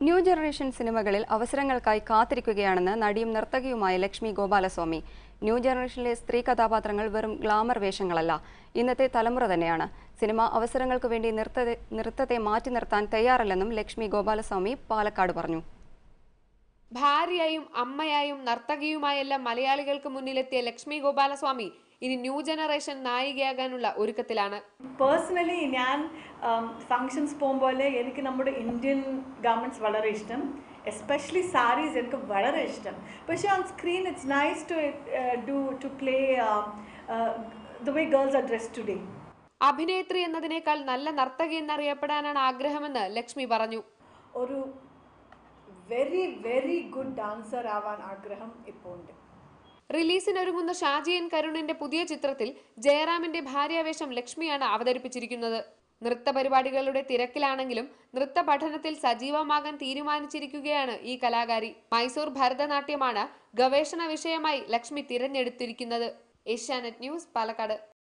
new generation സിനിമകളിൽ അവസരങ്ങൾക്കായി കാത്തിരിക്കുകയാണെന്ന് നടിയും നർത്തകിയുമായ ലക്ഷ്മി ഗോപാലസ്വാമി ന്യൂ ജനറേഷനിലെ സ്ത്രീ കഥാപാത്രങ്ങൾ വെറും ഗ്ലാമർ വേഷങ്ങളല്ല ഇന്നത്തെ തലമുറ തന്നെയാണ് സിനിമ അവസരങ്ങൾക്ക് വേണ്ടി നൃത്തത്തെ നൃത്തത്തെ മാറ്റി നിർത്താൻ തയ്യാറല്ലെന്നും ലക്ഷ്മി ഗോപാലസ്വാമി പാലക്കാട് പറഞ്ഞു ഭാര്യയായും അമ്മയായും നർത്തകിയുമായെല്ലാം മലയാളികൾക്ക് മുന്നിലെത്തിയ ലക്ഷ്മി ഗോപാലസ്വാമി ഇനി ന്യൂ ജനറേഷൻ നായികയാകാനുള്ള ഒരുക്കത്തിലാണ് പേഴ്സണലി ഞാൻ ഫങ്ഷൻസ് പോകുമ്പോൾ എനിക്ക് നമ്മുടെ ഇന്ത്യൻ ഗാർമെൻറ്റ്സ് വളരെ ഇഷ്ടം എസ്പെഷ്യലി സാരീസ് എനിക്ക് വളരെ ഇഷ്ടം പക്ഷേ on screen it's nice to do to play the way girls are dress today അഭിനേത്രി എന്നതിനേക്കാൾ നല്ല നർത്തകി എന്നറിയപ്പെടാനാണ് ആഗ്രഹമെന്ന് ലക്ഷ്മി പറഞ്ഞു ഒരു വെരി വെരി ഗുഡ് ഡാൻസർ ആവാൻ ആഗ്രഹം ഇപ്പോൾ ഉണ്ട് റിലീസിനൊരുങ്ങുന്ന ഷാജിയൻ കരുണിന്റെ പുതിയ ചിത്രത്തിൽ ജയറാമിന്റെ ഭാര്യാവേഷം ലക്ഷ്മിയാണ് അവതരിപ്പിച്ചിരിക്കുന്നത് നൃത്ത പരിപാടികളുടെ തിരക്കിലാണെങ്കിലും നൃത്ത പഠനത്തിൽ സജീവമാകാൻ തീരുമാനിച്ചിരിക്കുകയാണ് ഈ കലാകാരി മൈസൂർ ഭരതനാട്യമാണ് ഗവേഷണ വിഷയമായി ലക്ഷ്മി തിരഞ്ഞെടുത്തിരിക്കുന്നത് ഏഷ്യാനെറ്റ് ന്യൂസ് പാലക്കാട്